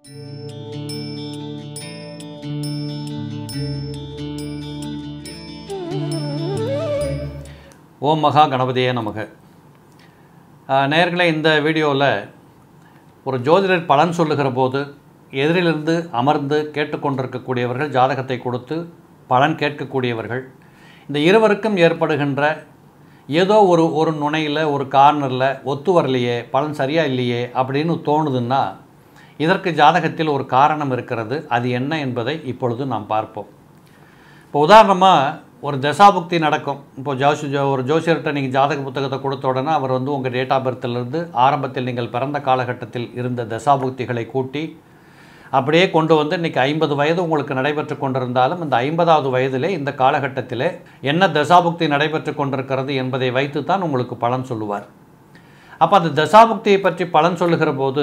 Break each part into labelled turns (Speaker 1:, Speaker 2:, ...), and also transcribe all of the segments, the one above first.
Speaker 1: ஓம் மகா கணபதியே நமக்கு நேர்களே இந்த வீடியோவில் ஒரு ஜோதிடர் பலன் சொல்லுகிற போது எதிரிலிருந்து அமர்ந்து கேட்டுக்கொண்டிருக்கக்கூடியவர்கள் ஜாதகத்தை கொடுத்து பலன் கேட்கக்கூடியவர்கள் இந்த இருவருக்கும் ஏற்படுகின்ற ஏதோ ஒரு ஒரு நுனையில் ஒரு கார்னரில் ஒத்து வரலையே பலன் சரியாக இல்லையே அப்படின்னு தோணுதுன்னா இதற்கு ஜாதகத்தில் ஒரு காரணம் இருக்கிறது அது என்ன என்பதை இப்பொழுது நாம் பார்ப்போம் இப்போ உதாரணமாக ஒரு தசாபுக்தி நடக்கும் இப்போ ஜோசி ஜோ ஒரு ஜோசியர்கிட்ட நீங்கள் ஜாதக புத்தகத்தை கொடுத்த உடனே அவர் வந்து உங்கள் டேட் ஆஃப் பர்த்திலிருந்து ஆரம்பத்தில் நீங்கள் பிறந்த காலகட்டத்தில் இருந்த தசாபுக்திகளை கூட்டி அப்படியே கொண்டு வந்து இன்றைக்கி ஐம்பது வயது உங்களுக்கு நடைபெற்று கொண்டிருந்தாலும் இந்த ஐம்பதாவது வயதிலே இந்த காலகட்டத்திலே என்ன தசாபுக்தி நடைபெற்று கொண்டிருக்கிறது என்பதை வைத்து தான் உங்களுக்கு பலன் சொல்லுவார் அப்போ அந்த தசாபுக்தியை பற்றி பலன் சொல்லுகிற போது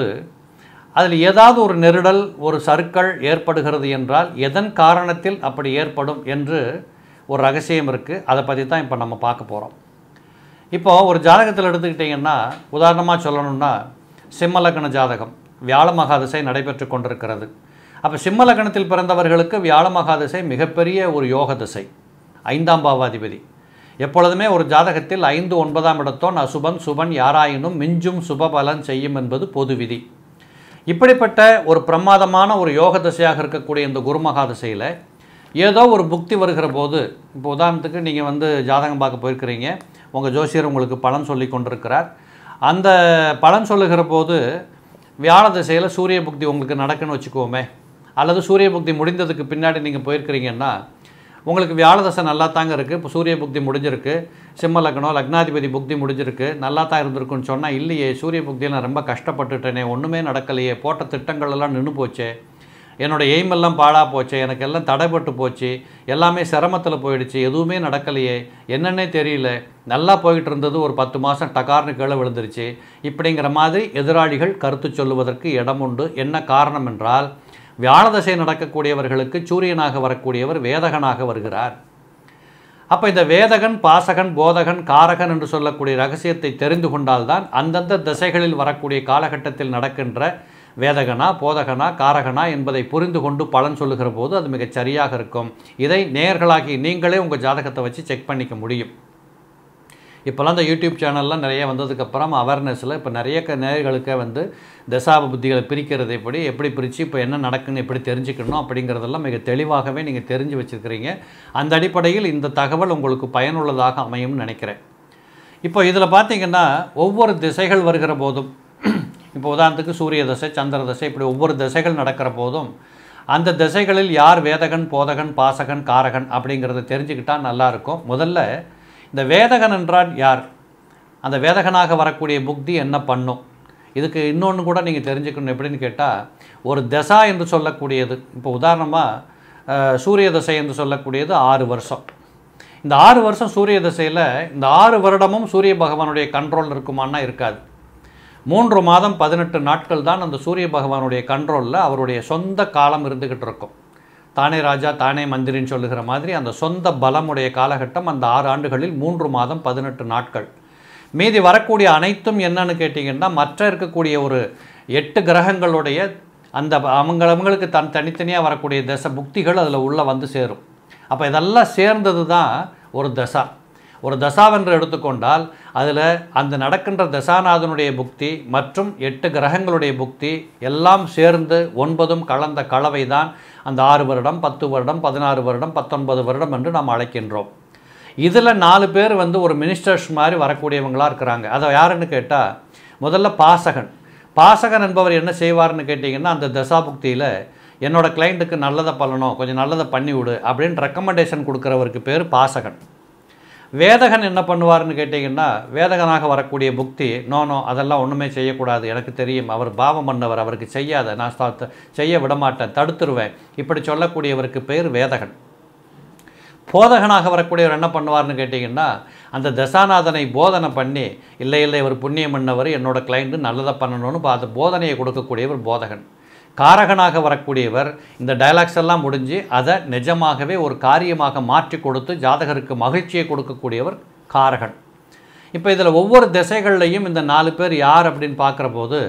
Speaker 1: அதில் ஏதாவது ஒரு நெருடல் ஒரு சறுக்கள் ஏற்படுகிறது என்றால் எதன் காரணத்தில் அப்படி ஏற்படும் என்று ஒரு ரகசியம் இருக்குது அதை பற்றி தான் இப்போ நம்ம பார்க்க போகிறோம் இப்போ ஒரு ஜாதகத்தில் எடுத்துக்கிட்டிங்கன்னா உதாரணமாக சொல்லணும்னா சிம்ம லக்ன ஜாதகம் வியாழ மகாதிசை நடைபெற்று கொண்டிருக்கிறது அப்போ சிம்ம லக்னத்தில் பிறந்தவர்களுக்கு வியாழ மகாதிசை மிகப்பெரிய ஒரு யோக திசை ஐந்தாம் பாவாதிபதி எப்பொழுதுமே ஒரு ஜாதகத்தில் ஐந்து ஒன்பதாம் இடத்தோன் அசுபன் சுபன் யாராயினும் மிஞ்சும் சுபபலன் செய்யும் என்பது பொது விதி இப்படிப்பட்ட ஒரு பிரமாதமான ஒரு யோக திசையாக இருக்கக்கூடிய இந்த குரு மகாதிசையில் ஏதோ ஒரு புக்தி வருகிற போது இப்போ உதாரணத்துக்கு நீங்கள் வந்து ஜாதகம் பார்க்க போயிருக்கிறீங்க உங்கள் ஜோசியர் உங்களுக்கு பலன் சொல்லி கொண்டிருக்கிறார் அந்த பலன் சொல்லுகிற போது வியாழ திசையில் சூரிய புக்தி உங்களுக்கு நடக்குன்னு வச்சுக்கோமே அல்லது சூரிய புக்தி முடிந்ததுக்கு பின்னாடி நீங்கள் போயிருக்கிறீங்கன்னா உங்களுக்கு வியாழ தசை நல்லா தாங்க இருக்குது இப்போ சூரிய புக்தி முடிஞ்சிருக்கு சிம்ம லக்னம் லக்னாதிபதி புக்தி முடிஞ்சிருக்கு நல்லா தான் இருந்திருக்குன்னு சொன்னால் இல்லையே சூரிய புக்தியில் நான் ரொம்ப கஷ்டப்பட்டுட்டேனே ஒன்றுமே நடக்கலையே போட்ட திட்டங்கள் எல்லாம் நின்று போச்சே என்னோடய எய்ம் எல்லாம் பாழாக போச்சு எனக்கு எல்லாம் தடைப்பட்டு போச்சு எல்லாமே சிரமத்தில் போயிடுச்சு எதுவுமே நடக்கலையே என்னன்னே தெரியல நல்லா போயிட்டு இருந்தது ஒரு பத்து மாதம் டகார்னு கீழே விழுந்துருச்சு இப்படிங்கிற மாதிரி எதிராளிகள் கருத்து சொல்லுவதற்கு இடம் உண்டு என்ன காரணம் என்றால் வியாழதசை நடக்கக்கூடியவர்களுக்கு சூரியனாக வரக்கூடியவர் வேதகனாக வருகிறார் அப்போ இந்த வேதகன் பாசகன் போதகன் காரகன் என்று சொல்லக்கூடிய ரகசியத்தை தெரிந்து கொண்டால்தான் அந்தந்த திசைகளில் வரக்கூடிய காலகட்டத்தில் நடக்கின்ற வேதகனா போதகனா காரகனா என்பதை புரிந்து கொண்டு பலன் சொல்லுகிற போது அது மிகச் சரியாக இருக்கும் இதை நேர்களாகி நீங்களே உங்கள் ஜாதகத்தை வச்சு செக் பண்ணிக்க முடியும் இப்போல்லாம் இந்த யூடியூப் சேனல்லாம் நிறைய வந்ததுக்கப்புறம் அவேர்னஸில் இப்போ நிறைய க நேர்களுக்கு வந்து தசாப புத்திகளை பிரிக்கிறது எப்படி எப்படி பிரித்து இப்போ என்ன நடக்குன்னு எப்படி தெரிஞ்சுக்கணும் அப்படிங்கிறதெல்லாம் மிக தெளிவாகவே நீங்கள் தெரிஞ்சு வச்சுருக்கிறீங்க அந்த அடிப்படையில் இந்த தகவல் உங்களுக்கு பயனுள்ளதாக அமையும்னு நினைக்கிறேன் இப்போ இதில் பார்த்தீங்கன்னா ஒவ்வொரு திசைகள் வருகிற போதும் இப்போ உதாரணத்துக்கு சூரிய தசை சந்திர தசை இப்படி ஒவ்வொரு திசைகள் நடக்கிற போதும் அந்த திசைகளில் யார் வேதகன் போதகன் பாசகன் காரகன் அப்படிங்கிறத தெரிஞ்சுக்கிட்டால் நல்லாயிருக்கும் முதல்ல இந்த வேதகன் என்றால் யார் அந்த வேதகனாக வரக்கூடிய புக்தி என்ன பண்ணும் இதுக்கு இன்னொன்று கூட நீங்கள் தெரிஞ்சுக்கணும் எப்படின்னு கேட்டால் ஒரு தசா என்று சொல்லக்கூடியது இப்போ உதாரணமாக சூரிய தசை என்று சொல்லக்கூடியது ஆறு வருஷம் இந்த ஆறு வருஷம் சூரிய தசையில் இந்த ஆறு வருடமும் சூரிய பகவானுடைய கண்ட்ரோல் இருக்குமான்னா இருக்காது மூன்று மாதம் பதினெட்டு நாட்கள் தான் அந்த சூரிய பகவானுடைய கண்ட்ரோலில் அவருடைய சொந்த காலம் இருந்துக்கிட்டு இருக்கும் தானே ராஜா தானே மந்திரின்னு சொல்லுகிற மாதிரி அந்த சொந்த பலமுடைய காலகட்டம் அந்த ஆறு ஆண்டுகளில் மூன்று மாதம் பதினெட்டு நாட்கள் மீதி வரக்கூடிய அனைத்தும் என்னன்னு கேட்டிங்கன்னா மற்ற இருக்கக்கூடிய ஒரு எட்டு கிரகங்களுடைய அந்த அவங்க அவங்களுக்கு தன் தனித்தனியாக வரக்கூடிய தசை புக்திகள் அதில் உள்ளே வந்து சேரும் அப்போ இதெல்லாம் சேர்ந்தது தான் ஒரு தசா ஒரு தசாவென்று எடுத்துக்கொண்டால் அதில் அந்த நடக்கின்ற தசாநாதனுடைய புக்தி மற்றும் எட்டு கிரகங்களுடைய புக்தி எல்லாம் சேர்ந்து ஒன்பதும் கலந்த கலவை தான் அந்த ஆறு வருடம் பத்து வருடம் பதினாறு வருடம் பத்தொன்பது வருடம் என்று நாம் அழைக்கின்றோம் இதில் நாலு பேர் வந்து ஒரு மினிஸ்டர்ஸ் மாதிரி வரக்கூடியவங்களாக இருக்கிறாங்க அதை யாருன்னு கேட்டால் முதல்ல பாசகன் பாசகன் என்பவர் என்ன செய்வார்னு கேட்டிங்கன்னா அந்த தசாபுக்தியில் என்னோடய கிளைண்ட்டுக்கு நல்லதை பண்ணணும் கொஞ்சம் நல்லதை பண்ணி விடு அப்படின்னு ரெக்கமெண்டேஷன் கொடுக்குறவருக்கு பேர் பாசகன் வேதகன் என்ன பண்ணுவார்னு கேட்டிங்கன்னா வேதகனாக வரக்கூடிய புக்தி நோ நோ அதெல்லாம் ஒன்றுமே செய்யக்கூடாது எனக்கு தெரியும் அவர் பாவம் பண்ணவர் அவருக்கு செய்யாத நான் ஸ்தா- செய்ய விடமாட்டேன் தடுத்துருவேன் இப்படி சொல்லக்கூடியவருக்கு பேர் வேதகன் போதகனாக வரக்கூடியவர் என்ன பண்ணுவார்னு கேட்டிங்கன்னா அந்த தசாநாதனை போதனை பண்ணி இல்லை இல்லை இவர் புண்ணியம் பண்ணவர் என்னோட கிளைண்ட்டு நல்லதை பண்ணணும்னு பா- அந்த போதனையை கொடுக்கக்கூடியவர் போதகன் காரகனாக வரக்கூடியவர் இந்த டயலாக்ஸ் எல்லாம் முடிஞ்சு அதை நிஜமாகவே ஒரு காரியமாக மாற்றி கொடுத்து ஜாதகருக்கு மகிழ்ச்சியை கொடுக்கக்கூடியவர் காரகன் இப்போ இதில் ஒவ்வொரு திசைகள்லையும் இந்த நாலு பேர் யார் அப்படின்னு பார்க்குற போது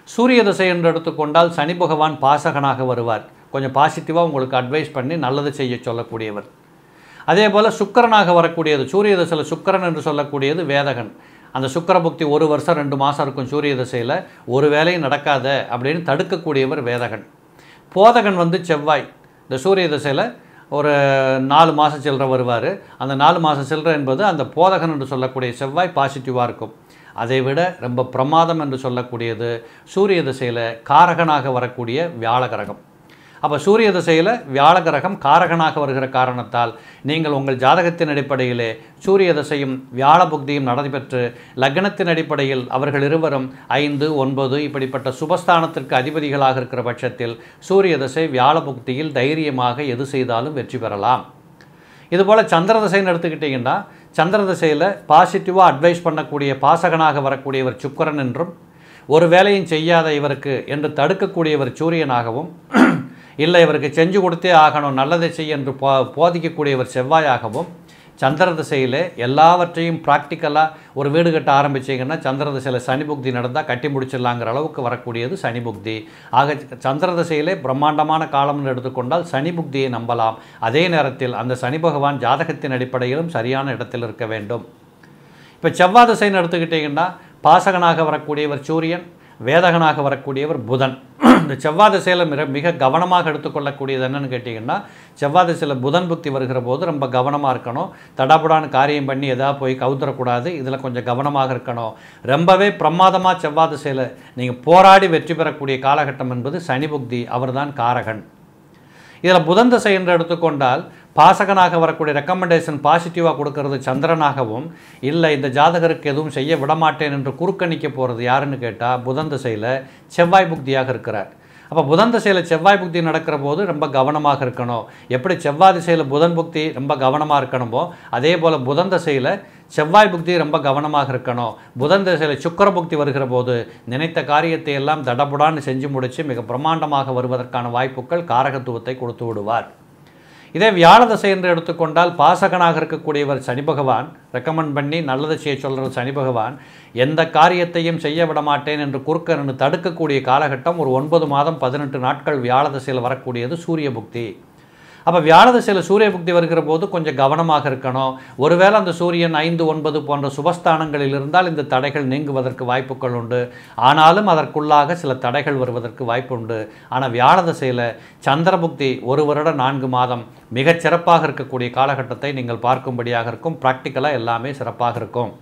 Speaker 1: சூரிய திசை என்று எடுத்துக்கொண்டால் சனி பகவான் பாசகனாக வருவார் கொஞ்சம் பாசிட்டிவாக உங்களுக்கு அட்வைஸ் பண்ணி நல்லது செய்ய சொல்லக்கூடியவர் அதே போல் சுக்கிரனாக வரக்கூடியது சூரிய தசையில் சுக்கிரன் என்று சொல்லக்கூடியது வேதகன் அந்த சுக்கிர புக்தி ஒரு வருஷம் ரெண்டு மாதம் இருக்கும் சூரிய திசையில் ஒரு வேலையும் நடக்காத அப்படின்னு தடுக்கக்கூடியவர் வேதகன் போதகன் வந்து செவ்வாய் இந்த சூரிய திசையில் ஒரு நாலு மாதம் சில்லற வருவார் அந்த நாலு மாதம் சில்லற என்பது அந்த போதகன் என்று சொல்லக்கூடிய செவ்வாய் பாசிட்டிவாக இருக்கும் அதை விட ரொம்ப பிரமாதம் என்று சொல்லக்கூடியது சூரிய திசையில் காரகனாக வரக்கூடிய வியாழ கிரகம் அப்போ சூரிய திசையில் வியாழ கிரகம் காரகனாக வருகிற காரணத்தால் நீங்கள் உங்கள் ஜாதகத்தின் அடிப்படையிலே சூரிய திசையும் வியாழ புக்தியும் நடைபெற்று லக்னத்தின் அடிப்படையில் அவர்கள் இருவரும் ஐந்து ஒன்பது இப்படிப்பட்ட சுபஸ்தானத்திற்கு அதிபதிகளாக இருக்கிற பட்சத்தில் சூரிய திசை வியாழ புக்தியில் தைரியமாக எது செய்தாலும் வெற்றி பெறலாம் இதுபோல் சந்திர திசைன்னு எடுத்துக்கிட்டிங்கன்னா சந்திர திசையில் பாசிட்டிவாக அட்வைஸ் பண்ணக்கூடிய பாசகனாக வரக்கூடியவர் சுக்கரன் என்றும் ஒரு வேலையும் செய்யாத இவருக்கு என்று தடுக்கக்கூடியவர் சூரியனாகவும் இல்லை இவருக்கு செஞ்சு கொடுத்தே ஆகணும் நல்லதை செய் என்று போ போதிக்கக்கூடியவர் செவ்வாயாகவும் சந்திர திசையில் எல்லாவற்றையும் ப்ராக்டிக்கலாக ஒரு வீடு கட்ட ஆரம்பிச்சிங்கன்னா சந்திர திசையில் சனி புக்தி நடந்தால் கட்டி முடிச்சிடலாங்கிற அளவுக்கு வரக்கூடியது சனி புக்தி ஆக சந்திர திசையிலே பிரம்மாண்டமான காலம்னு எடுத்துக்கொண்டால் சனி புக்தியை நம்பலாம் அதே நேரத்தில் அந்த சனி பகவான் ஜாதகத்தின் அடிப்படையிலும் சரியான இடத்தில் இருக்க வேண்டும் இப்போ செவ்வாய் திசைன்னு எடுத்துக்கிட்டிங்கன்னா பாசகனாக வரக்கூடியவர் சூரியன் வேதகனாக வரக்கூடியவர் புதன் இந்த செவ்வாய் திசையில் மிக மிக கவனமாக எடுத்துக்கொள்ளக்கூடியது என்னன்னு கேட்டிங்கன்னா செவ்வாய் திசையில் புதன் புக்தி வருகிற போது ரொம்ப கவனமாக இருக்கணும் தடாபுடான்னு காரியம் பண்ணி எதாவது போய் கவுத்துறக்கூடாது இதில் கொஞ்சம் கவனமாக இருக்கணும் ரொம்பவே பிரமாதமாக செவ்வாய் திசையில் நீங்கள் போராடி வெற்றி பெறக்கூடிய காலகட்டம் என்பது சனி புக்தி அவர்தான் காரகன் இதில் புதன் திசை என்று எடுத்துக்கொண்டால் பாசகனாக வரக்கூடிய ரெக்கமெண்டேஷன் பாசிட்டிவாக கொடுக்கறது சந்திரனாகவும் இல்லை இந்த ஜாதகருக்கு எதுவும் செய்ய விடமாட்டேன் என்று குறுக்கணிக்க போகிறது யாருன்னு கேட்டால் புதன் திசையில் செவ்வாய் புக்தியாக இருக்கிறார் அப்போ புதன் திசையில் செவ்வாய் புக்தி நடக்கிற போது ரொம்ப கவனமாக இருக்கணும் எப்படி செவ்வாய் திசையில் புதன் புக்தி ரொம்ப கவனமாக இருக்கணுமோ அதே போல் புதன் திசையில் செவ்வாய் புக்தி ரொம்ப கவனமாக இருக்கணும் புதன் திசையில் சுக்கர புக்தி வருகிற போது நினைத்த காரியத்தை எல்லாம் தடபுடான்னு செஞ்சு முடித்து மிக பிரம்மாண்டமாக வருவதற்கான வாய்ப்புகள் காரகத்துவத்தை கொடுத்து விடுவார் இதே வியாழ தசை என்று எடுத்துக்கொண்டால் பாசகனாக இருக்கக்கூடியவர் சனி பகவான் ரெக்கமெண்ட் பண்ணி நல்லதை செய்ய சொல்கிற சனி பகவான் எந்த காரியத்தையும் செய்ய விட மாட்டேன் என்று குறுக்கன்னு தடுக்கக்கூடிய காலகட்டம் ஒரு ஒன்பது மாதம் பதினெட்டு நாட்கள் வியாழ தசையில் வரக்கூடியது சூரிய புக்தி அப்போ வியாழ திசையில் சூரிய புக்தி வருகிற போது கொஞ்சம் கவனமாக இருக்கணும் ஒருவேளை அந்த சூரியன் ஐந்து ஒன்பது போன்ற சுபஸ்தானங்களில் இருந்தால் இந்த தடைகள் நீங்குவதற்கு வாய்ப்புகள் உண்டு ஆனாலும் அதற்குள்ளாக சில தடைகள் வருவதற்கு வாய்ப்பு உண்டு ஆனால் வியாழ திசையில் சந்திர புக்தி ஒரு வருடம் நான்கு மாதம் மிகச் சிறப்பாக இருக்கக்கூடிய காலகட்டத்தை நீங்கள் பார்க்கும்படியாக இருக்கும் ப்ராக்டிக்கலாக எல்லாமே சிறப்பாக இருக்கும்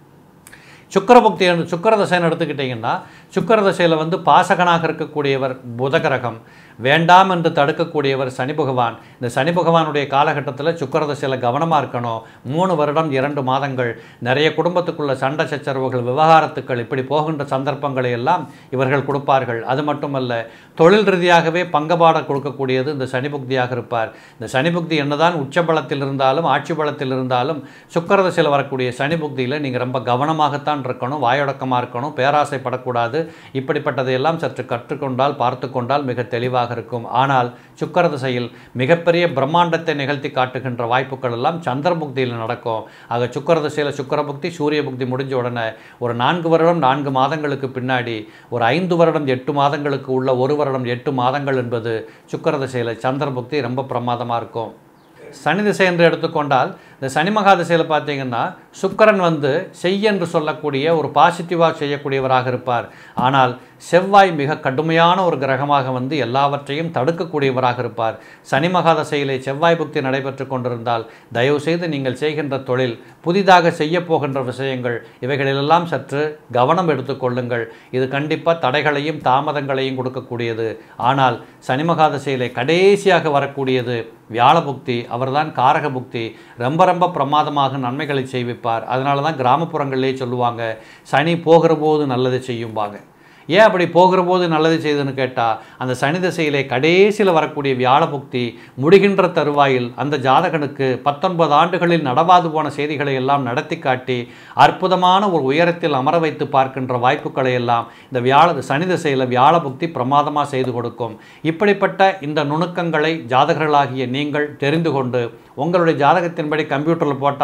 Speaker 1: சுக்கரபக்தி என்று சுக்கர தசைன்னு எடுத்துக்கிட்டிங்கன்னா சுக்கர தசையில் வந்து பாசகனாக இருக்கக்கூடியவர் புதகிரகம் வேண்டாம் என்று தடுக்கக்கூடியவர் சனி பகவான் இந்த சனி பகவானுடைய காலகட்டத்தில் சுக்கர தசையில் கவனமாக இருக்கணும் மூணு வருடம் இரண்டு மாதங்கள் நிறைய குடும்பத்துக்குள்ள சண்டை சச்சரவுகள் விவகாரத்துக்கள் இப்படி போகின்ற சந்தர்ப்பங்களை எல்லாம் இவர்கள் கொடுப்பார்கள் அது மட்டுமல்ல தொழில் ரீதியாகவே பங்கபாட கொடுக்கக்கூடியது இந்த சனி புக்தியாக இருப்பார் இந்த சனி புக்தி என்னதான் உச்ச பலத்தில் இருந்தாலும் ஆட்சி பலத்தில் இருந்தாலும் சுக்கர தசையில் வரக்கூடிய சனி புக்தியில் நீங்கள் ரொம்ப கவனமாகத்தான் இருக்கணும் வாயடக்கமாக இருக்கணும் பேராசைப்படக்கூடாது இப்படிப்பட்டதையெல்லாம் சற்று கற்றுக்கொண்டால் பார்த்து கொண்டால் மிக தெளிவாக இருக்கும் ஆனால் சுக்கர திசையில் மிகப்பெரிய பிரம்மாண்டத்தை நிகழ்த்தி காட்டுகின்ற வாய்ப்புகள் எல்லாம் சந்திர புக்தியில் நடக்கும் ஆக சுக்கர திசையில் சுக்கர புக்தி சூரிய புக்தி முடிஞ்ச உடனே ஒரு நான்கு வருடம் நான்கு மாதங்களுக்கு பின்னாடி ஒரு ஐந்து வருடம் எட்டு மாதங்களுக்கு உள்ள ஒரு வருடம் எட்டு மாதங்கள் என்பது சுக்கர திசையில் சந்திர புக்தி ரொம்ப பிரமாதமாக இருக்கும் சனி திசை என்று எடுத்துக்கொண்டால் இந்த சனி மகா திசையில் பார்த்தீங்கன்னா சுக்கரன் வந்து செய் என்று சொல்லக்கூடிய ஒரு பாசிட்டிவாக செய்யக்கூடியவராக இருப்பார் ஆனால் செவ்வாய் மிக கடுமையான ஒரு கிரகமாக வந்து எல்லாவற்றையும் தடுக்கக்கூடியவராக இருப்பார் சனி மகா திசையிலே செவ்வாய் புக்தி நடைபெற்று கொண்டிருந்தால் தயவுசெய்து நீங்கள் செய்கின்ற தொழில் புதிதாக செய்ய போகின்ற விஷயங்கள் இவைகளிலெல்லாம் சற்று கவனம் எடுத்துக்கொள்ளுங்கள் இது கண்டிப்பாக தடைகளையும் தாமதங்களையும் கொடுக்கக்கூடியது ஆனால் சனி மகா திசையிலே கடைசியாக வரக்கூடியது வியாழ புக்தி அவர்தான் காரக புக்தி ரொம்ப ரொம்ப பிரமாதமாக நன்மைகளை செய்விப்பார் அதனால தான் கிராமப்புறங்களிலே சொல்லுவாங்க சனி போகிற போது நல்லது செய்யும்பாங்க ஏன் அப்படி போகிற போது நல்லது செய்யுதுன்னு கேட்டால் அந்த சனி திசையிலே கடைசியில் வரக்கூடிய வியாழ புக்தி முடிகின்ற தருவாயில் அந்த ஜாதகனுக்கு பத்தொன்பது ஆண்டுகளில் நடவாது போன செய்திகளை எல்லாம் நடத்தி காட்டி அற்புதமான ஒரு உயரத்தில் அமர வைத்து பார்க்கின்ற வாய்ப்புகளை எல்லாம் இந்த வியாழ சனி திசையில் வியாழ புக்தி பிரமாதமாக செய்து கொடுக்கும் இப்படிப்பட்ட இந்த நுணுக்கங்களை ஜாதகர்களாகிய நீங்கள் தெரிந்து கொண்டு உங்களுடைய ஜாதகத்தின்படி கம்ப்யூட்டரில் போட்டால்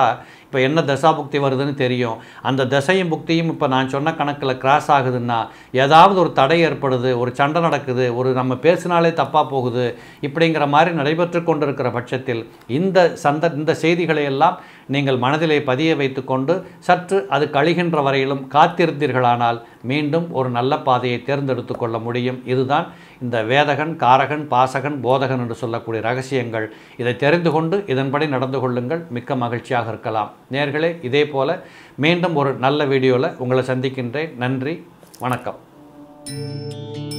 Speaker 1: இப்போ என்ன தசாபுக்தி வருதுன்னு தெரியும் அந்த தசையும் புக்தியும் இப்போ நான் சொன்ன கணக்கில் கிராஸ் ஆகுதுன்னா ஏதாவது ஒரு தடை ஏற்படுது ஒரு சண்டை நடக்குது ஒரு நம்ம பேசினாலே தப்பாக போகுது இப்படிங்கிற மாதிரி நடைபெற்று கொண்டிருக்கிற பட்சத்தில் இந்த சந்த இந்த செய்திகளை எல்லாம் நீங்கள் மனதிலே பதிய வைத்துக்கொண்டு சற்று அது கழிகின்ற வரையிலும் காத்திருந்தீர்களானால் மீண்டும் ஒரு நல்ல பாதையை தேர்ந்தெடுத்து கொள்ள முடியும் இதுதான் இந்த வேதகன் காரகன் பாசகன் போதகன் என்று சொல்லக்கூடிய ரகசியங்கள் இதை தெரிந்து கொண்டு இதன்படி நடந்து கொள்ளுங்கள் மிக்க மகிழ்ச்சியாக இருக்கலாம் நேர்களே இதே போல மீண்டும் ஒரு நல்ல வீடியோவில் உங்களை சந்திக்கின்றேன் நன்றி வணக்கம்